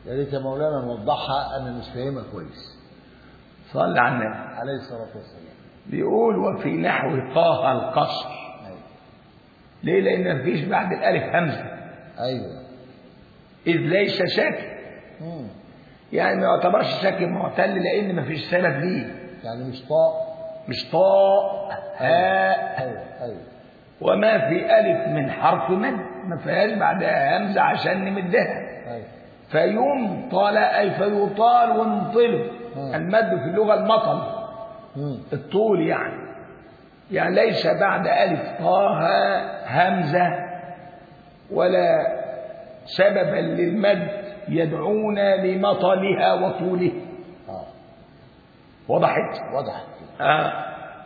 يا ريت يا مولانا نوضحها انا مش فاهمها كويس صلى على النبي عليه الصلاه والسلام بيقول وفي نحو طه القصر ايوه ليه لان مفيش بعد الالف همزه ايوه اذ ليس ساكن مم. يعني ما يعتبرش ساكن معتل لان مفيش سبب ليه يعني مش طاء مش طاء هاء ايوه ايوه وما في الف من حرف مد ما فيهاش بعدها همزه عشان نمدها ايوه فيمطل اي فيطال ونطله مم. المد في اللغه المطل مم. الطول يعني يعني ليس بعد ألف طه همزة ولا سببا للمد يدعونا لمطلها وطوله اه وضحت وضحت آه.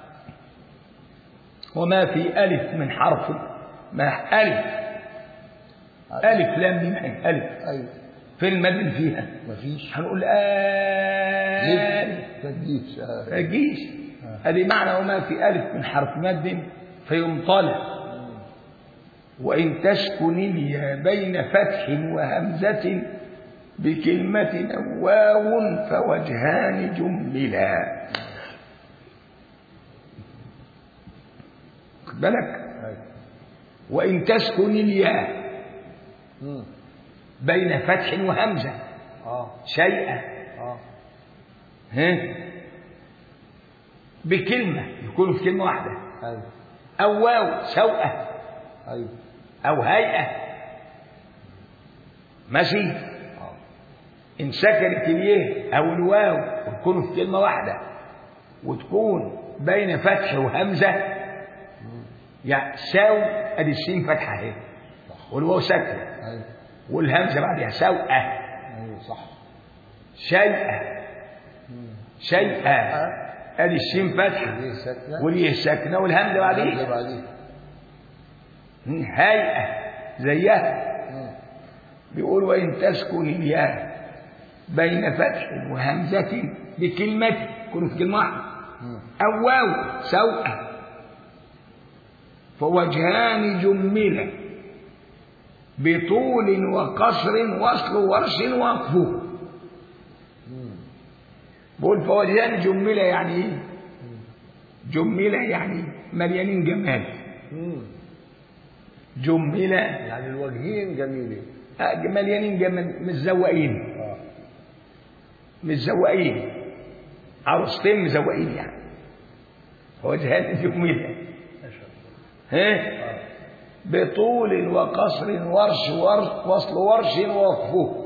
وما في ألف من حرف ما ألف ألف لام ميم عين ألف ايوه فين المد فيها مفيش هنقول ليه آل ما تجيش آه. ما تجيش هذه معنى وما في ألف من حرف مد فيمطلع وإن تسكن اليا بين فتح وهمزة بكلمة أو واو فوجهان جملا خد بالك ايوه وإن تسكن الياء مم. بين فتح وهمزة اه شيئا اه ها بكلمة يكونوا في كلمة واحدة ايوه أو واو سوءة ايوه أو هيئة ماشي اه إن سكنت اليه أو الواو وتكونوا في كلمة واحدة وتكون بين فتح وهمزة يعني ساو أدي السين فتحة أهي والواو ساكنة ايوه والهمزة بعدها سوءة ايوه صح شيئة شيئة أدي السين فتحة ليه ساكنه واليه ساكنة والهمزة ده بعدين بعدين هيئة زيها مم. بيقول وإن تسكن الياء بين فتح وهمزة بكلمة كن في كلمة واحدة مم. أو واو سوء فوجهان جملة بطول وقصر وصل ورش وقفه مم. بقول فوجهان جملة يعني إيه؟ جملة يعني مليانين جمال مم. جملة يعني الوجهين جميلين آه، مليانين جمال متزوقين اه متزوقين عروستين مزوقين يعني وجهان جميلة ما شاء الله ها اه بطول وقصر ورش ورش وصل ورش ووقفه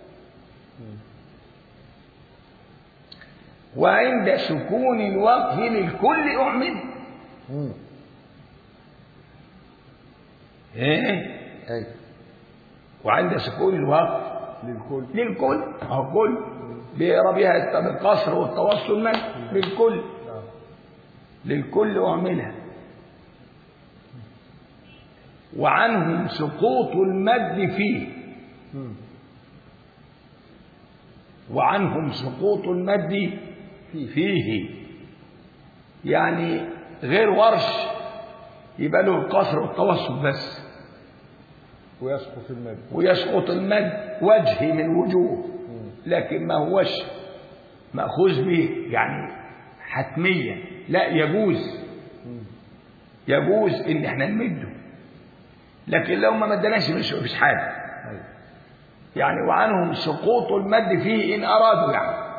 وعند سكون الوقف للكل أعمل مم. إيه؟ ايوه وعند سكون الوقف للكل للكل أو كل بيقرا بها القصر والتوصل من للكل اه للكل أعملها وعنهم سقوط المد فيه مم. وعنهم سقوط المد فيه يعني غير ورش يبقى له القصر والتوسط بس ويسقط المد ويسقط المد وجه من وجوه لكن ما هوش مأخوذ به يعني حتميا لا يجوز مم. يجوز ان احنا نمده لكن لو ما مدناش مش مش حاجه ايوه يعني وعنهم سقوط المد فيه ان ارادوا يعني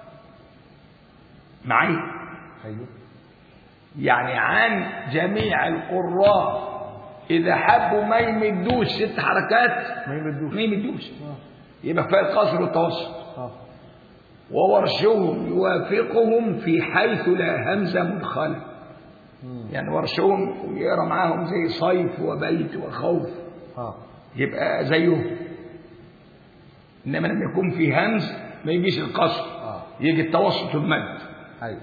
معي ايوه يعني عن جميع القراء اذا حبوا ما يمدوش ست حركات ما يمدوش ما يمدوش اه يبقى كفايه القصر والتوسط اه وورشهم يوافقهم في حيث لا همزه مدخله مم. يعني ورشهم يقرا معاهم زي صيف وبيت وخوف اه يبقى زيهم انما لما يكون في همز ما يجيش القصر اه يجي التوسط المد ايوه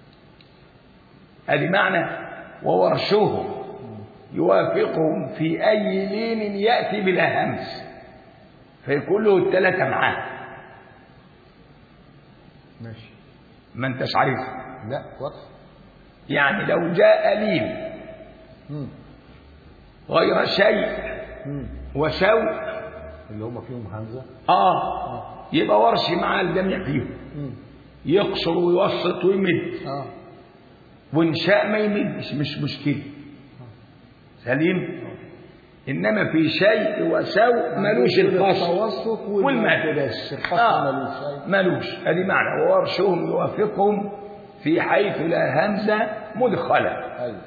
ادي معنى وورشهم يوافقهم في اي لين ياتي بلا همز فيكون له الثلاثه معاه ماشي ما انتش عارف لا واضح يعني لو جاء لين مم. غير شيء مم. وسوء اللي هم فيهم همزة اه يبقى ورش مع الجميع فيهم مم. يقصر ويوسط ويمد اه وإن شاء ما يمدش مش مشكلة سليم إنما في شيء وسوء ملوش الفصل التوسط والمد بس الفصل آه. ملوش أي. ملوش ادي معنى وورشهم يوافقهم في حيث لا همزه مدخله ايوه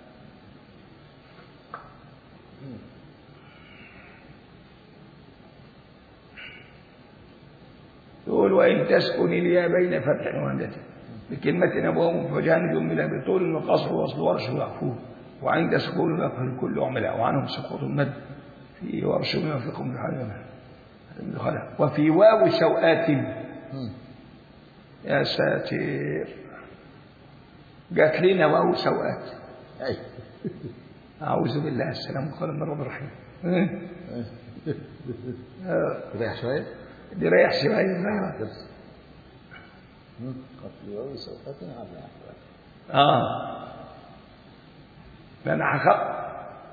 يقول وان تسكن الياء بين فتح وهمزه بكلمة أبوهم فجانب من بطول وقصر وصل ورش ويعفوه وعند سكون يقفل كل عملاء وعنهم سقوط المد في ورش يوافقهم في حال مدخله وفي واو سوآت مم. يا ساتر جات لنا واو سوآت ايوه أعوذ بالله السلام قال من رب الرحيم ريح شوية دي رايح شوية صغيرة بس مم. قد يواوي سوقات على الأحوال. آه لأن حقق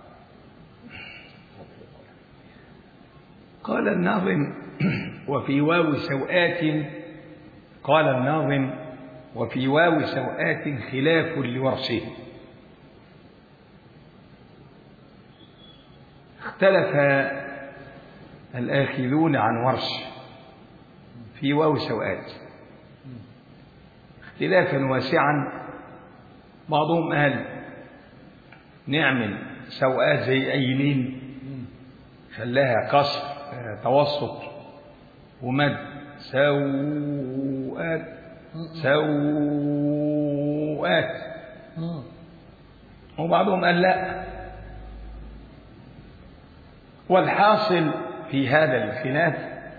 قال الناظم وفي واو سوآت قال الناظم وفي واو سوآت خلاف لورشه اختلف الآخذون عن ورش في واو سوآت اختلافا واسعا بعضهم قال نعمل سوآت زي أيمين خلاها قصر آه، توسط ومد سوآت سوآت مم. وبعضهم قال لا والحاصل في هذا الخلاف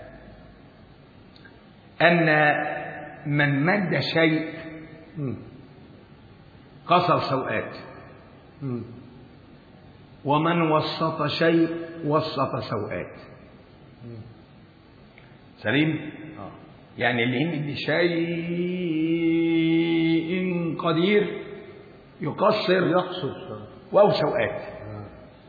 أن من مد شيء مم. قصر سوآت مم. ومن وسط شيء وسط سوآت سليم آه. يعني اللي يمد شيء قدير يقصر يقصد واو سوآت آه.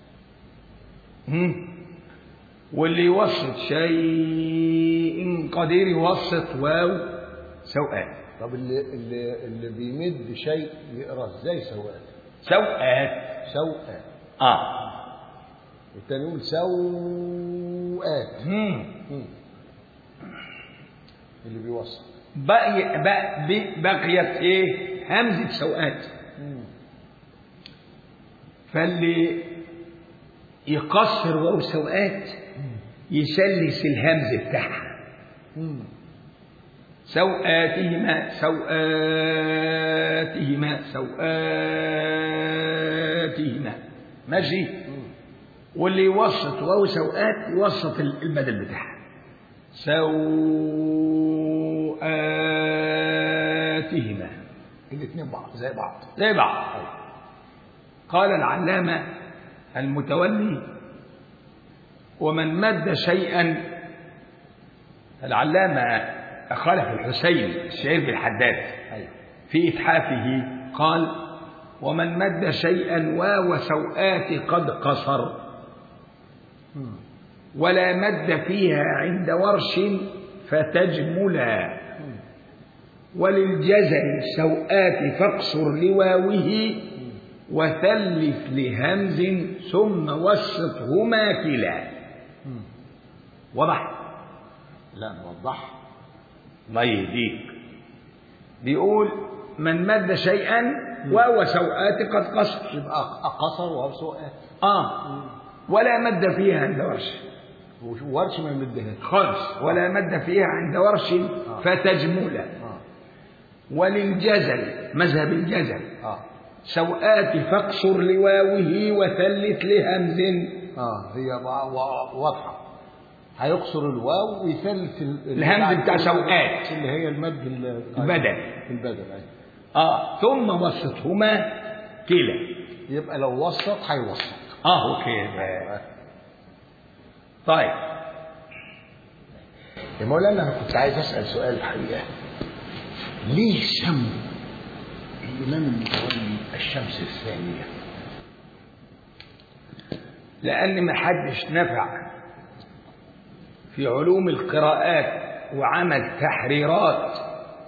هم؟ واللي يوسط شيء قدير يوسط واو سوآت طب اللي اللي اللي بيمد شيء يقرا ازاي سوقات سوآت سوقات اه والتاني يقول سوقات هم. مم. اللي بيوصل بقي بق- ب- بقيت ايه همزة سوآت مم. فاللي يقصر واو سوآت يسلس الهمز بتاعها مم. سوآتهما سوآتهما سوآتهما ماشي مم. واللي يوسط واو سوآت يوسط البدل بتاعها سوآتهما الاثنين بعض زي بعض زي بعض قال العلامة المتولي ومن مد شيئا العلامة خلف الحسين الشهير بالحداد ايوه في إتحافه قال ومن مد شيئا واو سوآت قد قصر مم. ولا مد فيها عند ورش فتجملا مم. وللجزل سوآت فاقصر لواوه وثلث لهمز ثم وسطهما كلا مم. وضح لا نوضح الله يهديك بيقول من مد شيئا واو سوآت قد قصر يبقى قصر وهو سوقات اه ولا مد فيها عند ورش ورش ما يمدهاش خالص ولا مد فيها عند ورش فتجملا اه وللجزل مذهب الجزل اه سوآت فاقصر لواوه وثلث لهمز اه هي وا- وا- واضحه هيقصر الواو ويثلث ال- الهمز بتاع سوقات. اللي هي المد ال- البدل. البدل ايوه اه ثم وسطهما كلا يبقى لو وسط هيوسط اه كده طيب يا مولانا انا كنت عايز اسال سؤال الحقيقه ليه سموا الامام المتولي الشمس الثانيه لأن ما حدش نفع في علوم القراءات وعمل تحريرات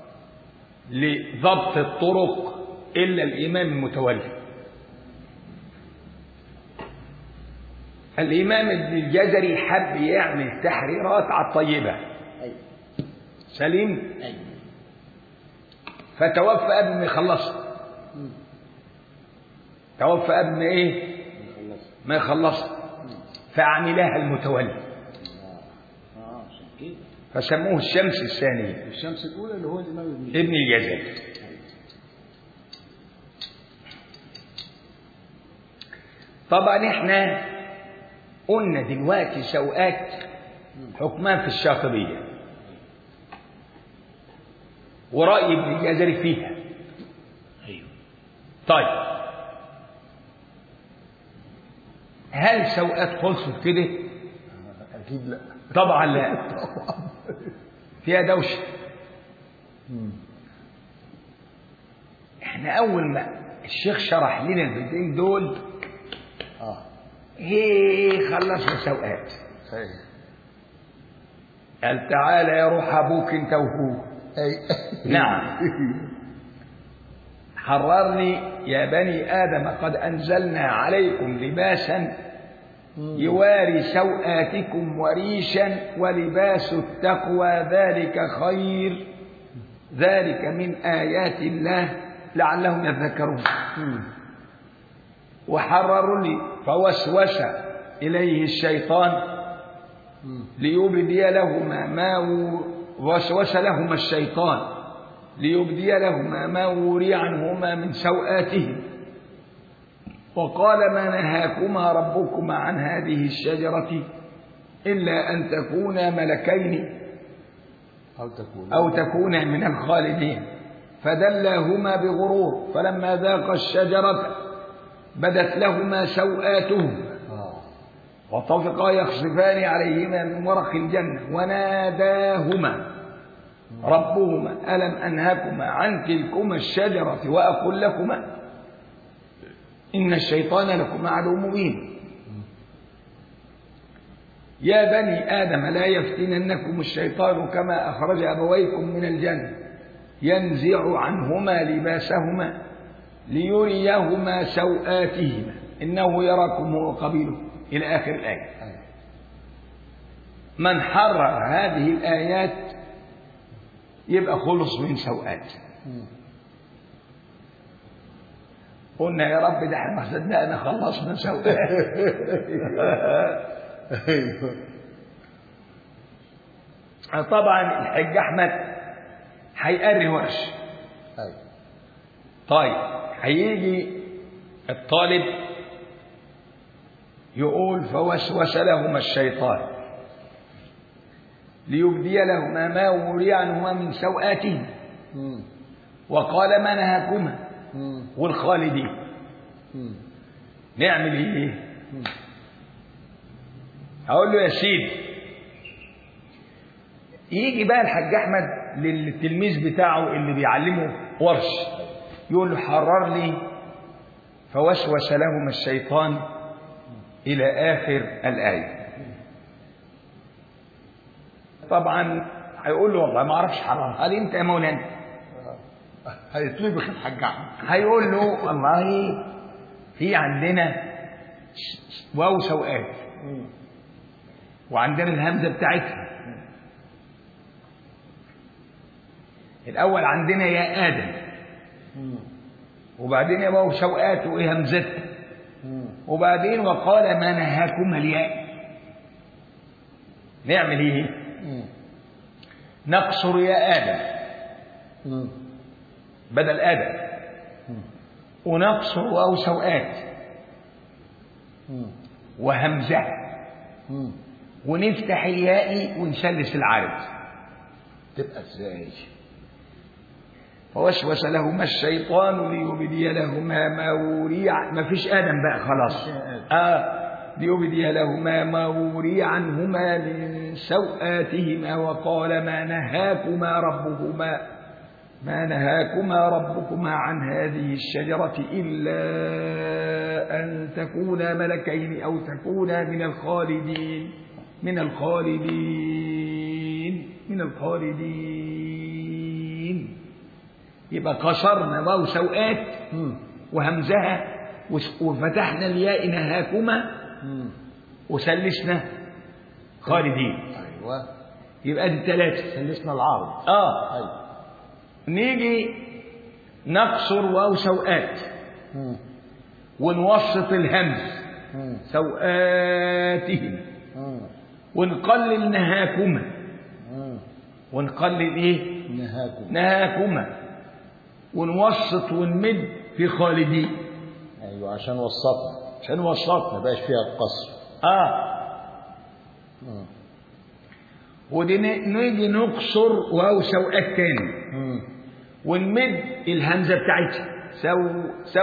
لضبط الطرق إلا الإمام المتولي الإمام ابن الجزري حب يعمل تحريرات على الطيبة أيوة سليم أيوة فتوفى قبل ما يخلصها مم. توفى قبل ما إيه خلص ما يخلصها فعملها المتولي اه اه عشان كده فسموه الشمس الثانية الشمس الأولى اللي هو الإمام ابن ابن الجزري طبعا احنا قلنا دلوقتي سوءات حكمان في الشاطبية ورأي ابن الجزري فيها أيوه طيب هل سوءات خلصت كده؟ أكيد لا طبعا لا فيها دوشة مم. احنا أول ما الشيخ شرح لنا البيتين دول اه هي خلصنا سوءات صحيح قال تعالى يا روح أبوك أنت وهو أي نعم حررني يا بني آدم قد أنزلنا عليكم لباسا يواري سوآتكم وريشا ولباس التقوى ذلك خير ذلك من آيات الله لعلهم يذكرون مم. وحرروا لي فوسوس إليه الشيطان مم. ليبدي لهما ما و- وسوس لهما الشيطان ليبدي لهما ما وري عنهما من سوآتهم وقال ما نهاكما ربكما عن هذه الشجرة إلا أن تكونا ملكين أو تكون أو تكونا من الخالدين فدلاهما بغرور فلما ذاقا الشجرة بدت لهما سوآتهما اه وطفقا يخصفان عليهما من ورق الجنة وناداهما ربهما ألم أنهكما عن تلكما الشجرة وأقل لكما إن الشيطان لكما عدو مبين يا بني آدم لا يفتننكم الشيطان كما أخرج أبويكم من الجنة ينزع عنهما لباسهما ليريهما سوآتهما إنه يراكم هو قبيله إلى آخر الآية أيوه من حرر هذه الآيات يبقى خلص من سوءات مم. قلنا يا رب ده احنا ما صدقنا خلصنا سوءات أيوه طبعا الحاج أحمد هيقري ورش أيوه طيب هيجي الطالب يقول فوسوس لهما الشيطان ليبدي لهما ما وري عنهما من سوآتهما مم. وقال ما نهاكما مم. والخالدين مم. نعمل ايه مم. هقول له يا سيدي يجي بقى الحاج احمد للتلميذ بتاعه اللي بيعلمه ورش يقول له حرر لي فوسوس لهما الشيطان الى اخر الايه طبعا هيقول له والله ما اعرفش حررها لي انت يا مولانا هيطلبك الحاج أحمد هيقول له والله في عندنا واو سوءات مم. وعندنا الهمزة بتاعتها الأول عندنا يا آدم مم. وبعدين يا واو سوءات وإيه همزتها مم. وبعدين وقال ما نهاكما الياء نعمل إيه؟ مم. نقصر يا آدم مم. بدل آدم مم. ونقصر واو سوءات مم. وهمزها مم. ونفتح الياء ونسلس العارض تبقى ازاي؟ فوسوس لهما الشيطان ليبدي لهما ما وري عن- ما فيش آدم بقى خلاص مفيش آدم. آه ليبدي لهما ما وري عنهما من سوآتهما وقال ما نهاكما ربهما ما نهاكما ربكما عن هذه الشجرة إلا أن تكونا ملكين أو تكونا من الخالدين من الخالدين من الخالدين يبقى كسرنا واو سوءات مم. وهمزها وس- وفتحنا الياء نهاكما مم. وسلسنا خالدين ايوه يبقى دي ثلاثة سلسنا العرض اه ايوه نيجي نقصر واو سوءات مم. ونوسط الهمز مم. سوءاتهم مم. ونقلل نهاكما مم. ونقلل ايه نهاكم نهاكما ونوسط ونمد في خالدين ايوه عشان وسطنا عشان ما وسطنا بقاش فيها القصر اه مم. ودي ن- نيجي نقصر واو سوءات تاني مم. ونمد الهمزه بتاعتها سو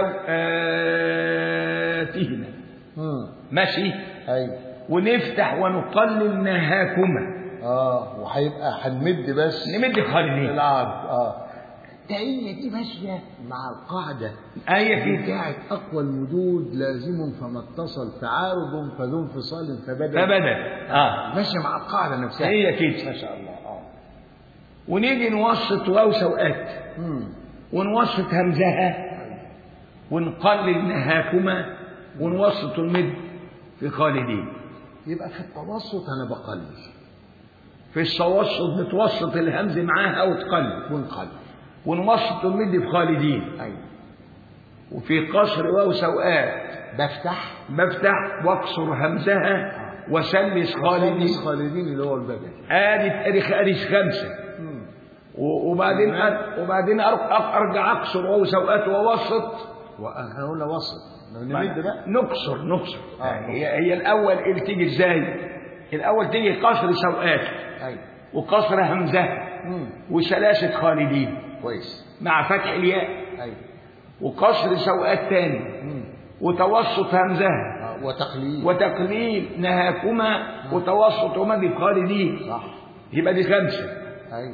سوءاتهما مم. ماشي ايوه ونفتح ونقلل نهاكما اه وهيبقى هنمد بس نمد خالدين العرض اه ده هي دي ماشيه مع القاعده آية في بتاعت اقوى المدود لازم فما اتصل تعارض فذو انفصال فبدا فبدا اه ماشيه مع القاعده نفسها هي كده ما شاء الله اه ونيجي نوسط واو سوءات مم. ونوسط همزها ونقلل نهاكما ونوسط المد في خالدين يبقى في التوسط انا بقلل في التوسط بتوسط الهمز معاها وتقلل ونقلل ونوسط المد في خالدين ايوه وفي قصر واو سوءات بفتح بفتح واقصر همزها وسلس خالدين خالدين خالدين اللي هو البدل ادي ادي ادي خمسه مم. و- وبعدين أر- وبعدين أر- أر- ارجع اقصر واو سوءات ووسط واحنا قلنا وسط نمد بقى نقصر نقصر آه. يعني هي هي الاول اللي تيجي ازاي الاول تيجي قصر سوءات ايوه وقصر همزه مم. وسلاسه خالدين كويس مع فتح الياء ايوه وقصر سوءات تاني مم. وتوسط همزه آه، وتقليل وتقليل نهاكما وتوسط ومد خالدين صح يبقى دي خمسه ايوه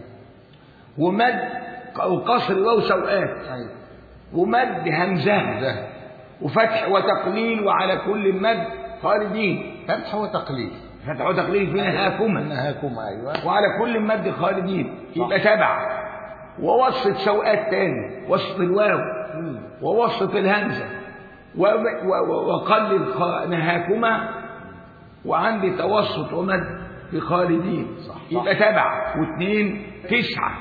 ومد وقصر واو سوءات ايوه ومد همزه ده وفتح وتقليل وعلى كل مد خالدين فتح وتقليل فتح وتقليل في نهاكما نهاكم ايوه وعلى كل مد خالدين يبقى تبع ووسط سوءات تاني وسط الواو مم. ووسط الهمزة و- و- و- وقلل خ- نهاكما وعندي توسط ومد في خالدين صح. يبقى تبع واثنين تسعة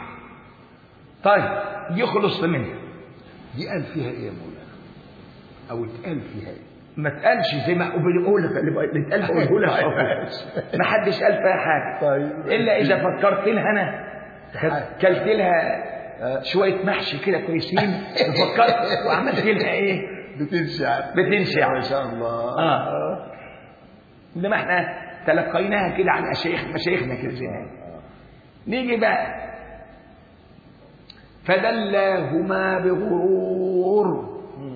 طيب يخلص منها دي قال فيها ايه يا مولانا او اتقال فيها ايه ما تقالش زي ما بنقول لك اللي اللي اتقال بقوله لك أهو. ما حدش قال فيها حاجه طيب. الا اذا فكرت لها انا ك- كلت لها شويه محشي كده كويسين وفكرت وعملت لها ايه بتنشع بتنشع ما شاء الله اه انما احنا تلقيناها كده عن مشايخ مشايخنا كده زمان نيجي بقى فدلاهما بغرور مم.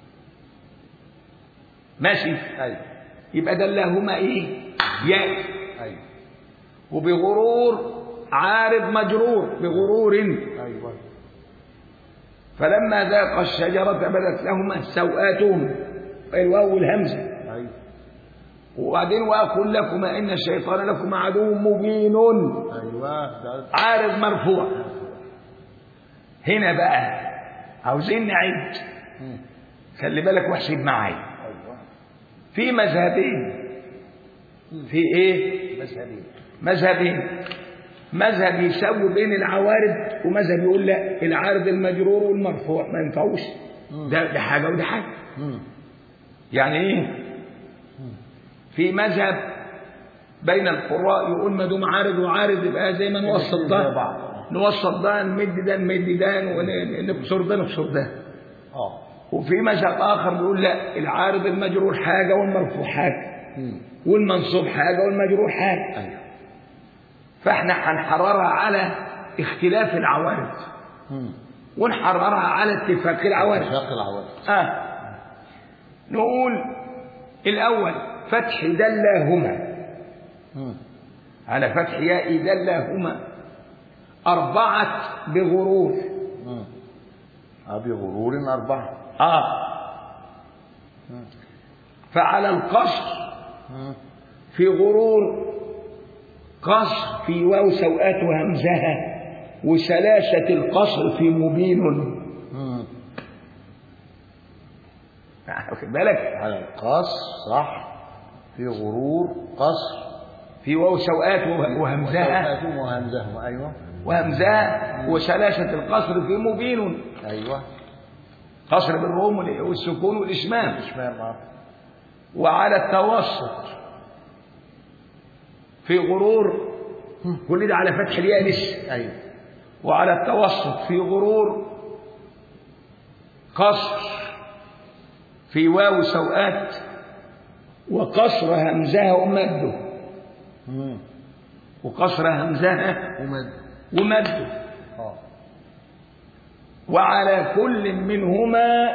ماشي ايوه يبقى دلاهما ايه ياء ايوه وبغرور عارض مجرور بغرور ايوه فلما ذاق الشجرة بدت لهما سوآتهما الواو والهمزة ايوه وبعدين وأقول لكما إن الشيطان لكما عدو مبين ايوه ده- عارض مرفوع هنا بقى عاوزين نعد مم. خلي بالك واحسب معايا ايوه في مذهبين في ايه مذهبين مذهبين مذهب يسوي بين العوارض ومذهب يقول لا العارض المجرور والمرفوع ما ينفعوش ده ده حاجه وده حاجه مم. يعني ايه في مذهب بين القراء يقول ما دام عارض وعارض يبقى زي ما نوسط زي ده بعض. نوسط ده نمد ده نمد ده ونكسر ده نكسر ده اه وفي مذهب اخر بيقول لا العارض المجرور حاجه والمرفوع حاجه مم. والمنصوب حاجه والمجرور حاجه ايوه فاحنا هنحررها على اختلاف العوارض مم. ونحررها على اتفاق العوارض اتفاق العوارض آه. نقول الأول فتح دلاهما مم. على فتح ياء دلاهما أربعة بغرور مم. آه، بغرور أربعة آه فعلى القصر مم. في غرور قصر في واو سوءات وهمزها وسلاسة القصر في مبين مم. واخد بالك على القصر صح في غرور قصر في واو سوءات وه- وهمزها وسوءات وهمزهم ايوه وهمزها وسلاسة القصر في مبين ايوه قصر بالروم وال- والسكون والإشمام اشمعنى آه. وعلى التوسط في غرور كل ده على فتح الياء لسه ايوه وعلى التوسط في غرور قصر في واو سوءات وقصر همزها ومده مم. وقصر همزها ومد ومده اه وعلى كل منهما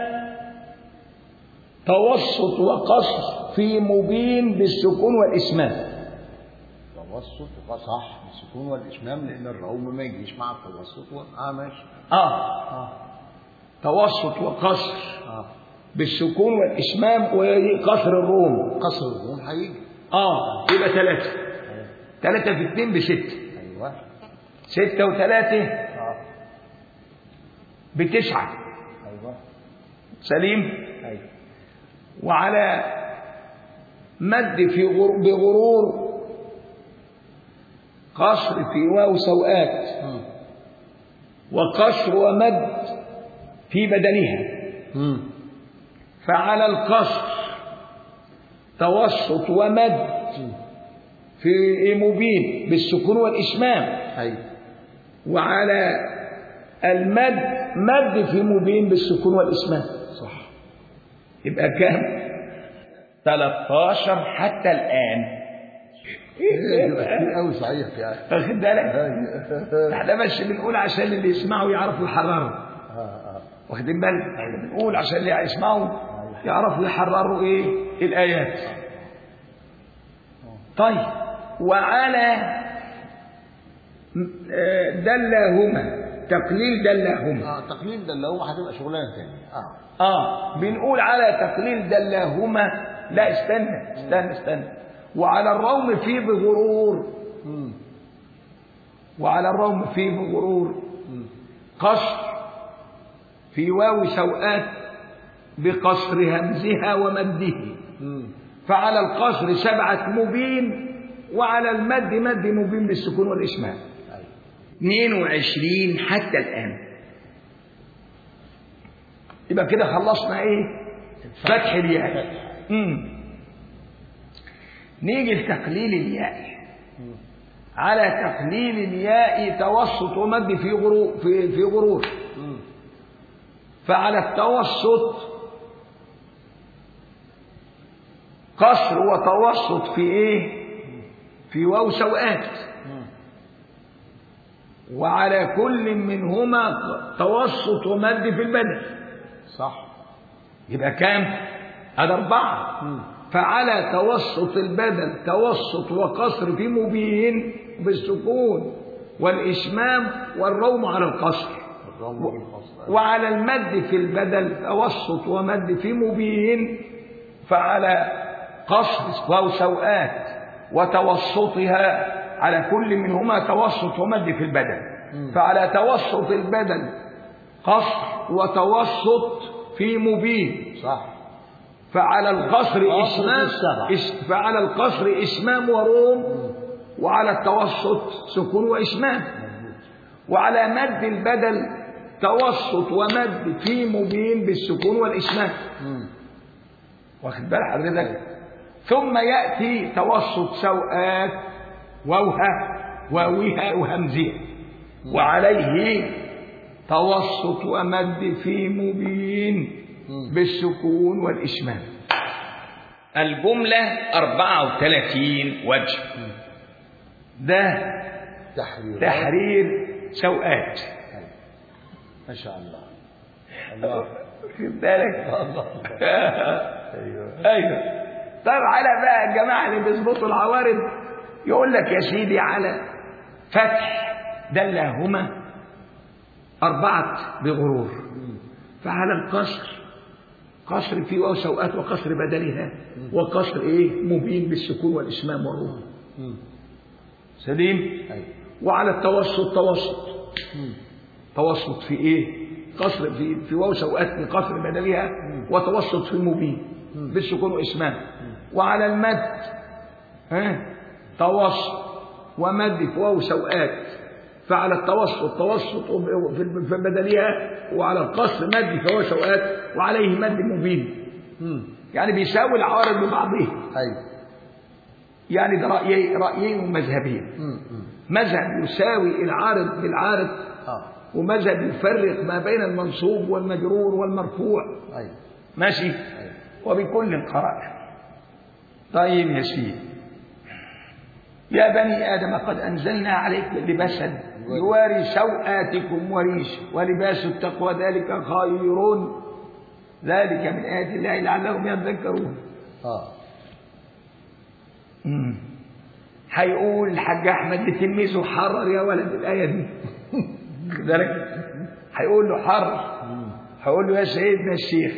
توسط وقصر في مبين بالسكون والإسمام توسط وصح السكون والاشمام لان الروم ما يجيش مع التوسط و... اه ماشي آه اه توسط وقصر اه بالسكون والإشمام وقصر الروم قصر الروم هيجي آه يبقى ثلاثة ثلاثة في اثنين بستة ايوه ستة وثلاثة اه بتسعة ايوه سليم ايوه وعلى مد في غر بغرور قصر في واو سوءات مم. وقصر ومد في بدنها مم. فعلى القصر توسط ومد في مبين بالسكون والإشمام ايوه وعلى المد مد في مبين بالسكون والإسمام صح يبقى كام 13 حتى الآن يبقى كتير قوي صحيح يعني واخد بالك احنا بس بنقول عشان اللي يسمعوا يعرفوا يحرروا اه اه واخدين بالك احنا بنقول عشان اللي يسمعوا يعرفوا يحرروا ايه الآيات طيب وعلى آه، دلهما تقليل دلهما اه التقليد ده اللي هو هتبقى شغلانه تاني اه اه بنقول على تقليل دلهما لا استنى استنى استنى وعلى الروم فيه بغرور مم. وعلى الروم فيه بغرور قصر في واو سوءات بقصر همزها ومده مم. فعلى القصر سبعة مبين وعلى المد مد مبين بالسكون والإشمام ايوه 22 حتى الآن يبقى كده خلصنا ايه فتح الياء مم. نيجي لتقليل الياء على تقليل الياء توسط ومد في غرور في في غرور مم. فعلى التوسط قصر وتوسط في ايه في واو سوءات مم. وعلى كل منهما توسط ومد في البدن صح يبقى كام هذا أربعة مم. فعلى توسط البدن توسط وقصر في مبين بالسكون والإشمام والروم على القصر الروم والفصل وعلى المد في البدل توسط ومد في مبين فعلى قصر واو سوءات وتوسطها على كل منهما توسط ومد في البدل فعلى توسط البدل قصر وتوسط في مبين صح فعلى القصر قصر إشمام في السبع. إش- فعلى القصر إشمام وروم وعلى التوسط سكون وإشمام وعلى مد البدل توسط ومد في مبين بالسكون والإشمام مم. واخد بال حضرتك ثم يأتي توسط سوءات ووها واوها وهمزها وعليه توسط ومد في مبين بالسكون والإشمام الجملة 34 وجه ده تحرير تحرير سوءات ما شاء الله الله خد بالك الله ايوه ايوه طب على بقى الجماعه اللي بيظبطوا العوارض يقول لك يا سيدي على فتح دلهما أربعة بغرور فعلى القصر قصر فيه واو سوءات وقصر بدلها وقصر ايه مبين بالسكون والإشمام والروح مم. سليم أيوة وعلى التوسط توسط مم. توسط في ايه قصر في في واو سوءات في قصر بدلها وتوسط في المبين بالسكون واسمام وعلى المد ها توسط ومد في واو سوءات فعلى التوسط توسط في في بدلها وعلى القصر مد في واو سوءات وعليه مد مبين مم. يعني بيساوي العوارض ببعضها أيوة يعني ده رأيين رأيين مذهبين مم. مم. مذهب يساوي العارض بالعارض آه ومذهب يفرق ما بين المنصوب والمجرور والمرفوع أيوة ماشي أيوة وبكل قراءة طيب يا سيدي يا بني آدم قد أنزلنا عليكم لباسا يواري سوآتكم وريش ولباس التقوى ذلك خير ذلك من آيات الله لعلهم يذكرون آه مم. هيقول الحاج أحمد لتلميذه حرر يا ولد الآية دي ذلك هيقول له حرر هقول له يا سيدنا الشيخ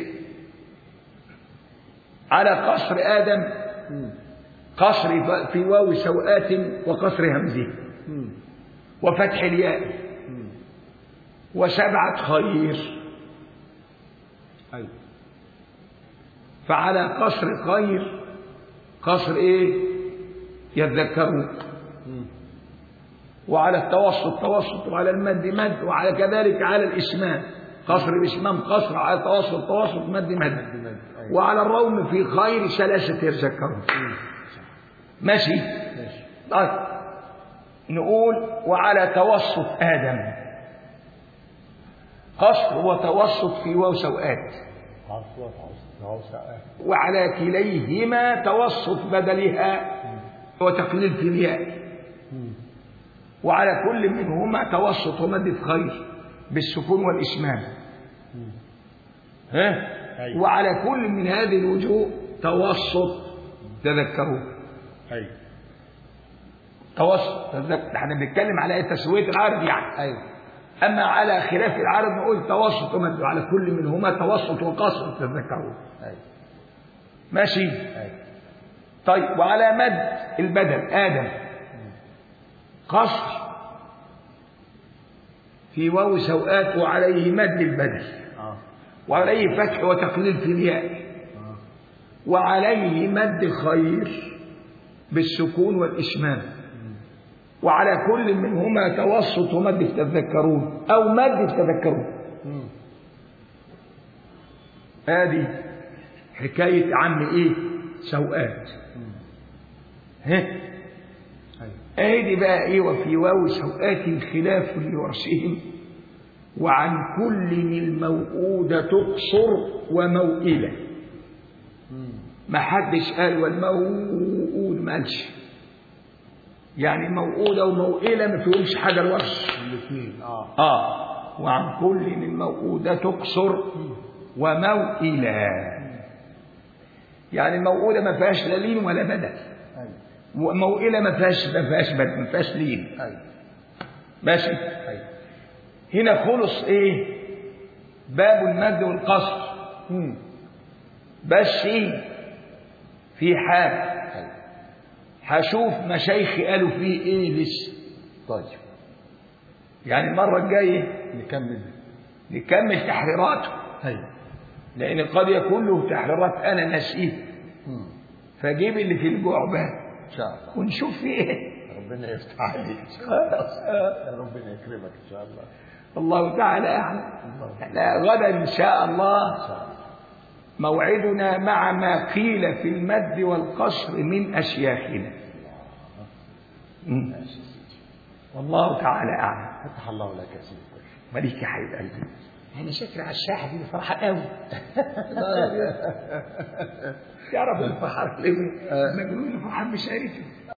على قصر آدم مم. قصر ف- في واو سوآت وقصر همزه مم. وفتح الياء مم. وسبعة خير أيوة فعلى قصر خير قصر ايه يذكرون مم. وعلى التوسط توسط وعلى المد مد وعلى كذلك على الإسمام قصر الإسمام قصر على التوسط توسط مد مد أيوة وعلى الروم في خير ثلاثة يذكرون ماشي ماشي طيب نقول وعلى توسط آدم قصر وتوسط في واو سوآت عفوا عفوا عفوا وعلى كليهما توسط بدلها وتقليل في الياء وعلى كل منهما توسط ومد خير بالسكون والإسمام ها أيوة. وعلى كل من هذه الوجوه توسط تذكروا أيوة توسط تذكر احنا بنتكلم على إيه؟ تسوية العارض يعني أيوة أما على خلاف العارض نقول توسط ومد وعلى كل منهما توسط وقصر تذكروا أيوة ماشي أيوة طيب وعلى مد البدل آدم قصر في واو سوآت وعليه مد البدل آه وعليه فتح وتقليل في الياء آه وعليه مد خير بالسكون والإشمام وعلى كل منهما توسط ومد تذكرون أو مد تذكرون مم. هذه حكاية عم إيه سوآت ها أيوة ادي بقى ايه وفي واو سوءات خلاف لورشهم وعن كل الموؤودة تقصر وموئلة مم. ما حدش قال والموؤود ما قالش يعني موؤودة وموئلة ما فيهمش حاجة الورش الاثنين آه اه وعن كل من موؤودة تقصر وموئلة يعني الموؤودة ما فيهاش لا لين ولا بدل أيوة وموئلة ما فيهاش ما فيهاش بدل ما فيهاش لين أيوة ماشي أيوة هنا خلص ايه باب المد والقصر مم. بس ايه في حال أيوة هشوف مشايخي قالوا فيه ايه لسه طيب يعني المرة الجاية نكمل نكمل تحريراته أيوة لأن قد يكون له تحريرات أنا نسيت مم. فجيب اللي في الجعبة إن شاء الله ونشوف فيه ايه ربنا يفتح عليك إن شاء الله ربنا يكرمك إن شاء الله الله تعالى أعلم احنا غدا إن شاء الله إن شاء الله موعدنا مع ما قيل في المد والقصر من أشياخنا مم. ماشي يا سيدي والله تعالى أعلم فتح الله لك يا سيدي مليك يا حبيب قلبي أنا شاكر على الساحة دي فرحة قوي يا رب الفحر ليه مجنون الفحر بشارته